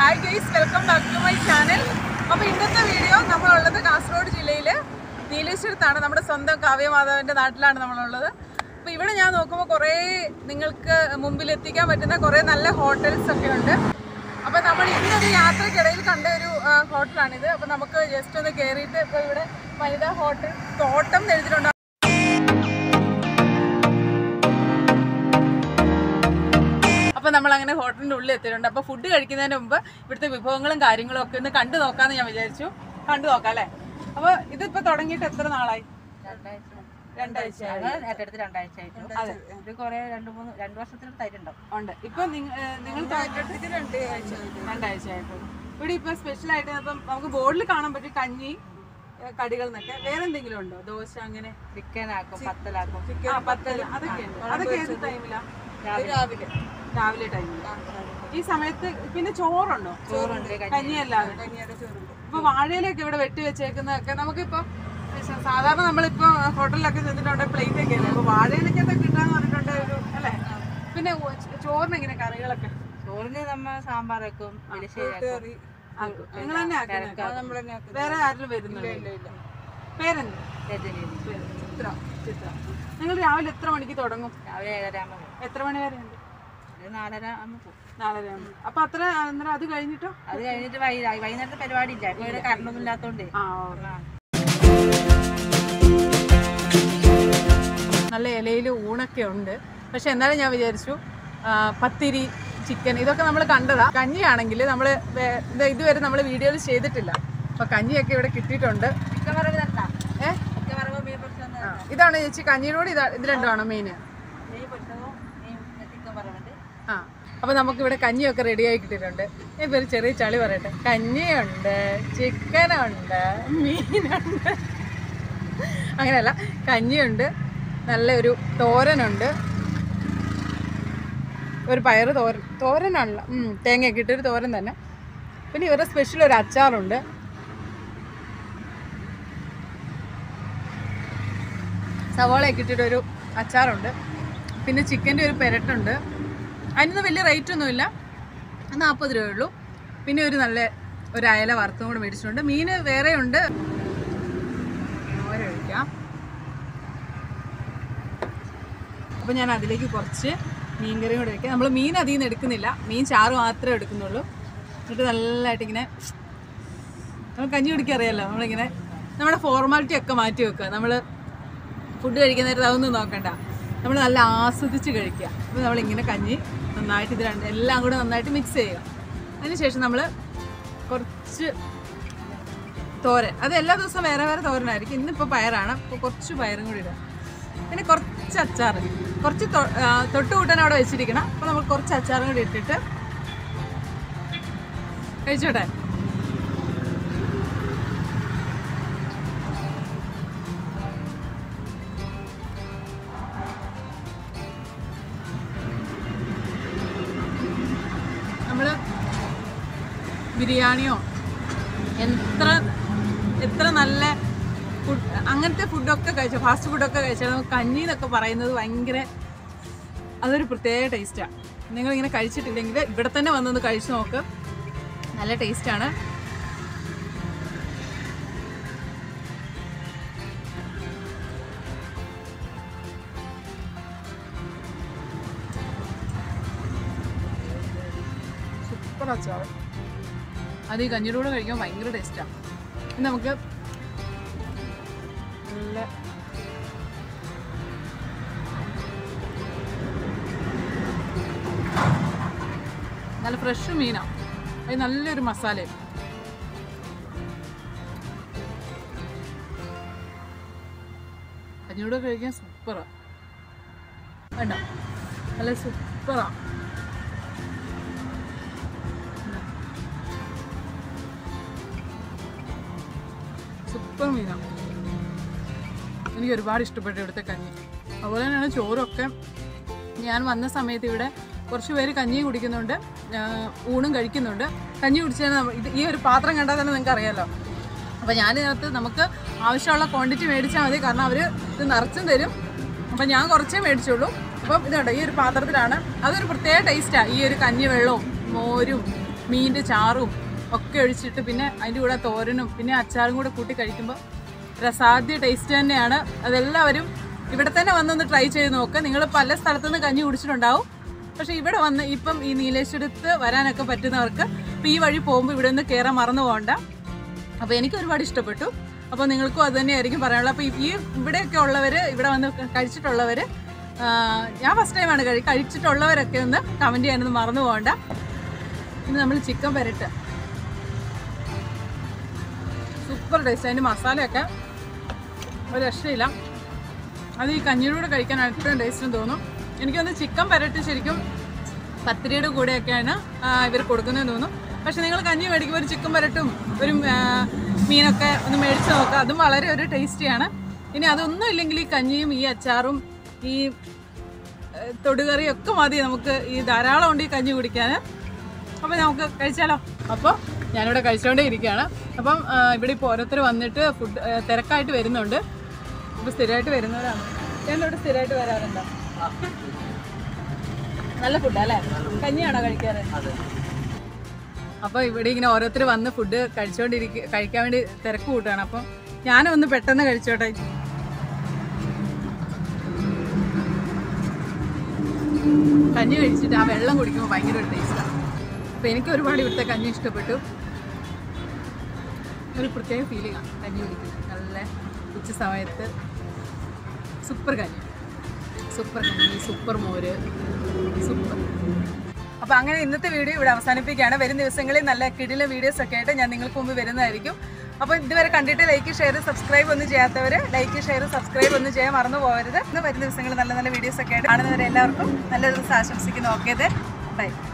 Hi guys welcome back to my channel അപ്പോൾ ഇന്നത്തെ video നമ്മളുള്ളത് കാസർഗോഡ് ജില്ലയിൽ നീലേശ്വരത്താണ് നമ്മുടെ സ്വന്തം കാവ്യമാധവൻ്റെ നാട്ടിലാണ് നമ്മളുള്ളത് അപ്പോൾ ഇവിടെ ഞാൻ നോക്കുമ്പോൾ കുറേ നിങ്ങൾക്ക് മുമ്പിൽ എത്തിക്കാൻ പറ്റുന്ന കുറേ നല്ല ഹോട്ടൽസ് ഒക്കെ ഉണ്ട് അപ്പോൾ നമ്മൾ ഇന്നൊരു യാത്രക്കിടയിൽ കണ്ട ഒരു ആ, ഹോട്ടലാണിത് അപ്പോൾ നമുക്ക് ജസ്റ്റ് ഒന്ന് കയറിയിട്ട് ഇപ്പോൾ ഇവിടെ വനിതാ ഹോട്ടൽ തോട്ടം എന്ന് എഴുതിയിട്ടുണ്ട് അപ്പോൾ നമ്മൾ അങ്ങനെ ഹോട്ടലിൻ്റെ ഉള്ളിൽ എത്തിയിട്ടുണ്ട് അപ്പോൾ ഫുഡ് കഴിക്കുന്നതിന് മുമ്പ് ഇവിടുത്തെ വിഭവങ്ങളും കാര്യങ്ങളും ഒക്കെ ഒന്ന് കണ്ടു നോക്കാമെന്ന് ഞാൻ വിചാരിച്ചു കണ്ടു നോക്കാം അല്ലേ അപ്പോൾ ഇതിപ്പോൾ തുടങ്ങിയിട്ട് എത്ര നാളായി രണ്ടാഴ്ച ഏറ്റെടുത്ത് രണ്ടാഴ്ച ആയിട്ടു ഇത് കുറെ രണ്ട് മൂന്ന് രണ്ട് വർഷത്തിന് തരുണ്ടാവും ഉണ്ട് ഇപ്പൊ നിങ്ങ- ഏ, നിങ്ങൾ തുടങ്ങിയിട്ട് രണ്ടാഴ്ച ആയിട്ടുള്ളൂ ഇവിടെ ഇപ്പൊ സ്പെഷ്യൽ ആയിട്ട് ഇപ്പം നമുക്ക് ബോർഡിൽ കാണാൻ പറ്റും കഞ്ഞി ഏ, കടികൾ എന്നൊക്കെ വേറെ എന്തെങ്കിലും ഉണ്ടോ ദോശ അങ്ങനെ ചിക്കൻ ആക്കും പത്തലാക്കും ആ പത്തല് അതൊക്കെ ഉണ്ട് അതൊക്കെ ഏത് ടൈമിലാ രാവിലെ രാവിലെ ടൈമിൽ ഈ സമയത്ത് പിന്നെ ചോറുണ്ടോ ചോറുണ്ട് കഞ്ഞി അല്ലാതെ ഇപ്പൊ വാഴയിലൊക്കെ ഇവിടെ വെട്ടി വെച്ചേക്കുന്നതൊക്കെ നമുക്കിപ്പോ സ- സാധാരണ നമ്മളിപ്പോ ഹോട്ടലിലൊക്കെ ചെന്നിട്ടുണ്ട് പ്ലേറ്റ് ഒക്കെ അല്ലേ അപ്പൊ വാഴയിലൊക്കെ കിട്ടാന്ന് പറഞ്ഞിട്ടുണ്ട് ഒരു അല്ലേ പിന്നെ ഉ- ചോ- ചോറിന് എങ്ങനെ കറികളൊക്കെ ചോറിന് നമ്മ സാമ്പാർ വെക്കും എലിശ്ശേരി ആക്കും. നിങ്ങൾ തന്നെ ആക്കുന്നത് വേറെ ആരും വരുന്നില്ല പേരെന്ത് രജനി ചിത്ര ചിത്ര നിങ്ങൾ രാവിലെ എത്ര മണിക്ക് തുടങ്ങും രാവിലെ ഏഴര ആകുമ്പോൾ പോകും എത്ര മണി വരെ ഉണ്ട് ഒരു നാലര ആകുമ്പോൾ പോകും നാലര ആകുമ്പോൾ അപ്പൊ അത്ര അന്നേരം അത് കഴിഞ്ഞിട്ടോ അത് കഴിഞ്ഞിട്ട് വൈകുന്നേരം വൈകുന്നേരത്തെ പരിപാടി ഇല്ല ഇപ്പൊ ഇവിടെ കറണ്ടൊന്നും ഇല്ലാത്തോണ്ട് ആ ഓ. നല്ല ഇലയിൽ ഊണൊക്കെ ഉണ്ട് പക്ഷെ എന്നാലും ഞാൻ വിചാരിച്ചു ആ, പത്തിരി ചിക്കൻ ഇതൊക്കെ നമ്മൾ കണ്ടതാ കഞ്ഞിയാണെങ്കിൽ നമ്മൾ ഇതുവരെ നമ്മൾ വീഡിയോയിൽ ചെയ്തിട്ടില്ല അപ്പൊ കഞ്ഞിയൊക്കെ ഇവിടെ കിട്ടിയിട്ടുണ്ട് ചിക്കൻ വറവ് തരണ്ട ഏ ചിക്കൻ വറവ് മീൻ പൊരിച്ചത് ആ, ഇതാണ് ചേച്ചി കഞ്ഞിയോട് ഇതാ ഇത് രണ്ടുമാണോ മെയിൻ മീൻ പൊരിച്ചതും മീൻ ചിക്കൻ വറവുണ്ട് ആ അപ്പൊ നമുക്ക് ഇവിടെ കഞ്ഞിയൊക്കെ റെഡിയായി കിട്ടിയിട്ടുണ്ട് ഞാൻ ഇപ്പൊ ഒരു ചെറിയ ചളി പറയട്ടെ കഞ്ഞിയുണ്ട് ചിക്കനുണ്ട് മീനുണ്ട് അങ്ങനെയല്ല കഞ്ഞിയുണ്ട് നല്ല ഒരു തോരനുണ്ട് ഒരു പയറ് തോരൻ തോരനല്ല ഉം, തേങ്ങയൊക്കെ ഇട്ടൊരു തോരൻ തന്നെ പിന്നെ ഇവരുടെ സ്പെഷ്യൽ ഒരു അച്ചാറുണ്ട് സവാളയൊക്കെ ഇട്ടിട്ടൊരു അച്ചാറുണ്ട് പിന്നെ ചിക്കൻ്റെ ഒരു പെരട്ടുണ്ട് അതിനൊന്നും വലിയ റേറ്റ് ഒന്നുമില്ല നാൽപ്പത് രൂപയേ ഉള്ളൂ പിന്നെ ഒരു നല്ല ഒരു അയല വറുത്തും കൂടെ മേടിച്ചിട്ടുണ്ട് മീൻ വേറെ ഉണ്ട് ഓരോ ഒഴിക്കാം അപ്പോൾ ഞാൻ അതിലേക്ക് കുറച്ച് മീൻ കറിയും കൂടെ വയ്ക്കാം നമ്മൾ മീൻ അതിൽ നിന്ന് എടുക്കുന്നില്ല മീൻ ചാറ് മാത്രമേ എടുക്കുന്നുള്ളൂ എന്നിട്ട് നല്ലതായിട്ട് ഇങ്ങനെ നമ്മൾ കഞ്ഞി കുടിക്കാൻ അറിയാമല്ലോ നമ്മളിങ്ങനെ നമ്മുടെ ഫോർമാലിറ്റി ഒക്കെ മാറ്റി വെക്കുക നമ്മൾ ഫുഡ് കഴിക്കുന്ന നേരത്ത് അതൊന്നും നോക്കണ്ട നമ്മൾ നല്ല ആസ്വദിച്ച് കഴിക്കുക അപ്പോൾ നമ്മളിങ്ങനെ കഞ്ഞി നന്നായിട്ട് ഇത് രണ്ട് എല്ലാം കൂടെ നന്നായിട്ട് മിക്സ് ചെയ്യുക അതിനുശേഷം നമ്മൾ കുറച്ച് തോരൻ അത് എല്ലാ ദിവസവും വേറെ വേറെ തോരനായിരിക്കും ഇന്നിപ്പോൾ പയറാണ് അപ്പോൾ കുറച്ച് പയറും കൂടി ഇടുക പിന്നെ കുറച്ച് അച്ചാർ കുറച്ച് തൊ- ആ, തൊട്ട് കൂട്ടാൻ അവിടെ വെച്ചിരിക്കണം അപ്പോൾ നമ്മൾ കുറച്ച് അച്ചാറും കൂടി ഇട്ടിട്ട് കഴിച്ചോട്ടെ നമ്മൾ ബിരിയാണിയോ എത്ര എത്ര നല്ല ഫുഡ് അങ്ങനത്തെ ഫുഡൊക്കെ കഴിച്ചു ഫാസ്റ്റ് ഫുഡൊക്കെ കഴിച്ചാൽ നമുക്ക് കഞ്ഞി എന്നൊക്കെ പറയുന്നത് ഭയങ്കര അതൊരു പ്രത്യേക ടേസ്റ്റാണ് നിങ്ങളിങ്ങനെ കഴിച്ചിട്ടില്ലെങ്കിൽ ഇവിടെ തന്നെ വന്നൊന്ന് കഴിച്ചു നോക്ക് നല്ല ടേസ്റ്റാണ് സൂപ്പർ അച്ചാർ അത് ഈ കഞ്ഞിയുടെ കൂടെ കഴിക്കാൻ ഭയങ്കര ടേസ്റ്റാണ് ഇനി നമുക്ക് നല്ല നല്ല ഫ്രഷ് മീനാണ് അത് നല്ലൊരു മസാലയും കഞ്ഞിയുടെ കഴിക്കാൻ സൂപ്പറാണ് വേണ്ട നല്ല സൂപ്പറാണ് സൂപ്പർ മീനാണ് എനിക്ക് ഒരുപാട് ഇഷ്ടപ്പെട്ടു ഇവിടുത്തെ കഞ്ഞി അതുപോലെ തന്നെയാണ് ചോറൊക്കെ ഞാൻ വന്ന സമയത്ത് ഇവിടെ കുറച്ച് പേര് കഞ്ഞിയും കുടിക്കുന്നുണ്ട് ആ, ഊണും കഴിക്കുന്നുണ്ട് കഞ്ഞി കുടിച്ചാൽ ഇത് ഈ ഒരു പാത്രം കണ്ടാൽ തന്നെ നിങ്ങൾക്ക് അറിയാമല്ലോ അപ്പോൾ ഞാൻ ഇതിനകത്ത് നമുക്ക് ആവശ്യമുള്ള ക്വാണ്ടിറ്റി മേടിച്ചാൽ മതി കാരണം അവർ ഇത് നിറച്ചും തരും അപ്പം ഞാൻ കുറച്ചേ മേടിച്ചുള്ളൂ അപ്പം ഇതുണ്ട് ഈ ഒരു പാത്രത്തിലാണ് അതൊരു പ്രത്യേക ടേസ്റ്റാണ് ഈ ഒരു കഞ്ഞി വെള്ളവും മോരും മീനിൻ്റെ ചാറും ഒക്കെ ഒഴിച്ചിട്ട് പിന്നെ അതിൻ്റെ കൂടെ തോരനും പിന്നെ അച്ചാറും കൂടെ കൂട്ടി കഴിക്കുമ്പോൾ രസാദ്യ ടേസ്റ്റ് തന്നെയാണ് അതെല്ലാവരും ഇവിടെ തന്നെ വന്നൊന്ന് ട്രൈ ചെയ്ത് നോക്കുക നിങ്ങൾ പല സ്ഥലത്തുനിന്ന് കഞ്ഞി കുടിച്ചിട്ടുണ്ടാവും പക്ഷേ ഇവിടെ വന്ന് ഇപ്പം ഈ നീലേശ്വരത്ത് വരാനൊക്കെ പറ്റുന്നവർക്ക് ഇപ്പം ഈ വഴി പോകുമ്പോൾ ഇവിടെ ഒന്ന് കയറാൻ മറന്നു പോകണ്ട അപ്പോൾ എനിക്ക് ഒരുപാട് ഇഷ്ടപ്പെട്ടു അപ്പോൾ നിങ്ങൾക്കും അത് തന്നെയായിരിക്കും പറയാനുള്ളത് അപ്പോൾ ഈ ഇവിടെയൊക്കെ ഉള്ളവർ ഇവിടെ വന്ന് കഴിച്ചിട്ടുള്ളവർ ഞാൻ ഫസ്റ്റ് ടൈമാണ് കഴി കഴിച്ചിട്ടുള്ളവരൊക്കെ ഒന്ന് കമൻറ്റ് ചെയ്യാനൊന്നും മറന്നു പോകണ്ട ഇന്ന് നമ്മൾ ചിക്കൻ പെരട്ട് സൂപ്പർ ടേസ്റ്റ് അതിൻ്റെ മസാലയൊക്കെ ഒരു രക്ഷയില്ല അത് ഈ കഞ്ഞിയുടെ കൂടെ കഴിക്കാൻ ഏറ്റവും ടേസ്റ്റും തോന്നും എനിക്കൊന്ന് ചിക്കൻ പെരട്ട് ശരിക്കും പത്തിരിയുടെ കൂടെയൊക്കെയാണ് ഇവർ കൊടുക്കുന്നതെന്ന് തോന്നും പക്ഷെ നിങ്ങൾ കഞ്ഞി മേടിക്കുമ്പോൾ ഒരു ചിക്കൻ പെരട്ടും ഒരു ആ, മീനൊക്കെ ഒന്ന് മേടിച്ച് നോക്കുക അതും വളരെ ഒരു ടേസ്റ്റിയാണ് ഇനി അതൊന്നും ഇല്ലെങ്കിൽ ഈ കഞ്ഞിയും ഈ അച്ചാറും ഈ ഏഹ്, തൊടുകറിയും ഒക്കെ മതി നമുക്ക് ഈ ധാരാളം ഉണ്ട് ഈ കഞ്ഞി കുടിക്കാൻ അപ്പോൾ നമുക്ക് കഴിച്ചാലോ അപ്പോൾ ഞാനിവിടെ കഴിച്ചുകൊണ്ടേ ഇരിക്കുകയാണ് അപ്പം ആ, ഇവിടെ ഇപ്പോൾ ഓരോരുത്തർ വന്നിട്ട് ഫുഡ് ആ, തിരക്കായിട്ട് വരുന്നുണ്ട് ഇപ്പോൾ സ്ഥിരമായിട്ട് വരുന്നവരാണ് ഞാൻ ഇവിടെ സ്ഥിരമായിട്ട് വരാറുണ്ടോ നല്ല ഫുഡാ അല്ലേ കഞ്ഞിയാണോ കഴിക്കാറ് അപ്പോൾ ഇവിടെ ഇങ്ങനെ ഓരോരുത്തർ വന്ന് ഫുഡ് കഴിച്ചുകൊണ്ടിരിക്കുക കഴിക്കാൻ വേണ്ടി തിരക്ക് കൂട്ടുകയാണ് അപ്പം ഞാനും ഒന്ന് പെട്ടെന്ന് കഴിച്ചോട്ടെ കഞ്ഞി കഴിച്ചിട്ട് ആ വെള്ളം കുടിക്കുമ്പോൾ ഭയങ്കര ഒരു ടേസ്റ്റാണ് അപ്പോൾ എനിക്ക് ഒരുപാട് ഇവിടുത്തെ കഞ്ഞി ഇഷ്ടപ്പെട്ടു ഒരു പ്രത്യേക ഫീലിംഗാണ് കഞ്ഞി കുടിക്കുന്നത് നല്ല ഉച്ച സമയത്ത് സൂപ്പർ കഞ്ഞി സൂപ്പർ കഞ്ഞി സൂപ്പർ മോര് സൂപ്പർ അപ്പോൾ അങ്ങനെ ഇന്നത്തെ വീഡിയോ ഇവിടെ അവസാനിപ്പിക്കുകയാണ് വരും ദിവസങ്ങളിൽ നല്ല കിടില വീഡിയോസ് ഒക്കെ ആയിട്ട് ഞാൻ നിങ്ങൾക്ക് മുമ്പ് വരുന്നതായിരിക്കും അപ്പോൾ ഇതുവരെ കണ്ടിട്ട് ലൈക്ക് ഷെയർ സബ്സ്ക്രൈബ് ഒന്നും ചെയ്യാത്തവർ ലൈക്ക് ഷെയർ സബ്സ്ക്രൈബ് ഒന്നും ചെയ്യാൻ മറന്നു പോകരുത് ഇന്ന് വരും ദിവസങ്ങളിൽ നല്ല നല്ല വീഡിയോസ് ഒക്കെ ആയിട്ട് കാണുന്നവരെ എല്ലാവർക്കും നല്ലൊരു ദിവസം ആശംസിക്കുന്നു ഓക്കെ ബൈ